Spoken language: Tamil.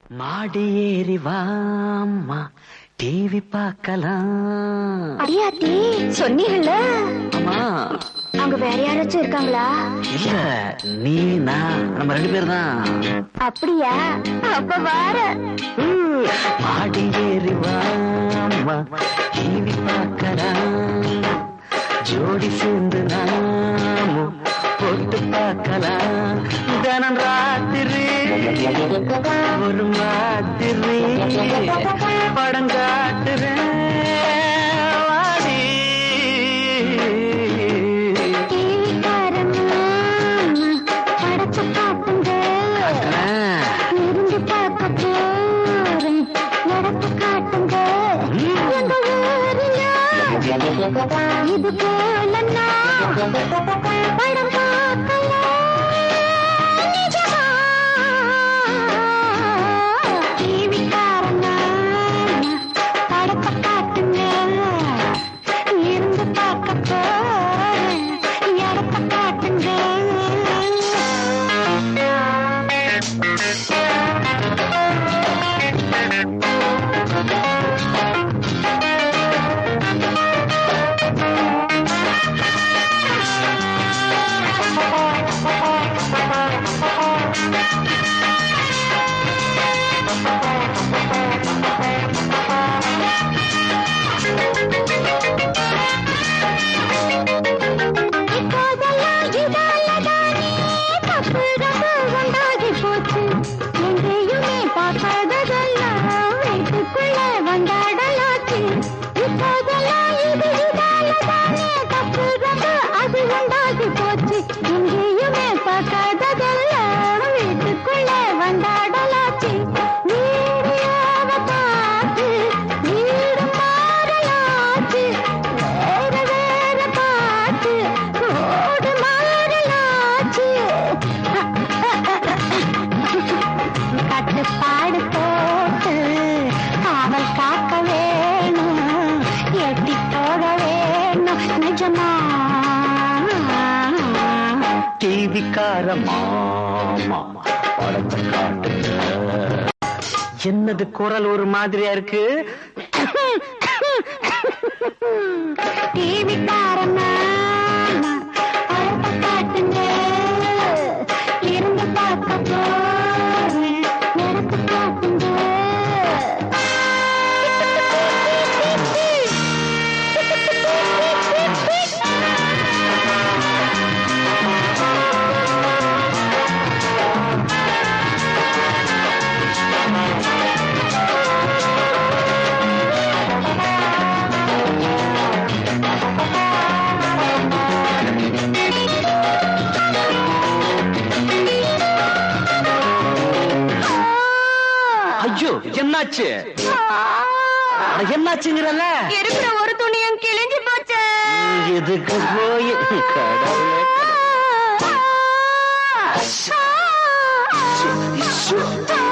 மாடி ஏறி வாம்மா டிவி பார்க்கலாம் அடியாத்தி சொன்னீங்கல்ல ஆமா அங்க வேற யாராச்சும் இருக்காங்களா இல்ல நீ நான் நம்ம ரெண்டு பேர் தான் அப்படியா அப்ப வார மாடி ஏறி வாம்மா டிவி பார்க்கலாம் ஜோடி சேர்ந்து நாமும் போட்டு பார்க்கலாம் தினம் ராத்திரி ஒரு மாதிரி படம் காட்டுறேன் வாடி. படத்தை காட்டுங்க காட்டுறேன். இருந்து பார்க்க போறேன் நடத்து காட்டுங்க எங்க ஊரில இது போல நான் படம் பார்க்கல நிஜமா டிவிக்காரங்க படத்தை காட்டுங்க இருந்து பார்க்க போறேன் இடத்தை காட்டுங்க இப்போதெல்லாம் இதாலதானே தப்பு ரொம்ப உண்டாகி போச்சு எங்கேயுமே பார்க்காததெல்லாம் வீட்டுக்குள்ள வந்தாடலாச்சு இப்போதெல்லாம் இது இதாலதானே தப்பு ரொம்ப அது உண்டாகி போச்சு எங்கேயுமே பார்க்காததெல்லாம் வீட்டுக்குள்ள வந்தாடலாச்சு வீடியோவை பார்த்து வீடு மாறலாச்சு வேற வேற பாட்டு ஓடு மாறலாச்சு கட்டுப்பாடு போட்டு காவல் காக்க வேணும் எட்டி போக வேணும் நிஜமா டிவிக்கார மாமா படத்தை காட்டுங்க என்னது குரல் ஒரு மாதிரியா இருக்கு டிவிக்காரம்மா படத்தை காட்டுங்க இருந்து பார்க்க போறேன் நடத்து காட்டுங்க ஐயோ என்னாச்சு அட, என்னாச்சுங்கிறல்ல இருக்கிற ஒரு துணியும் கிழிஞ்சு போச்சு எதுக்கு போய் கடவுளே ஆ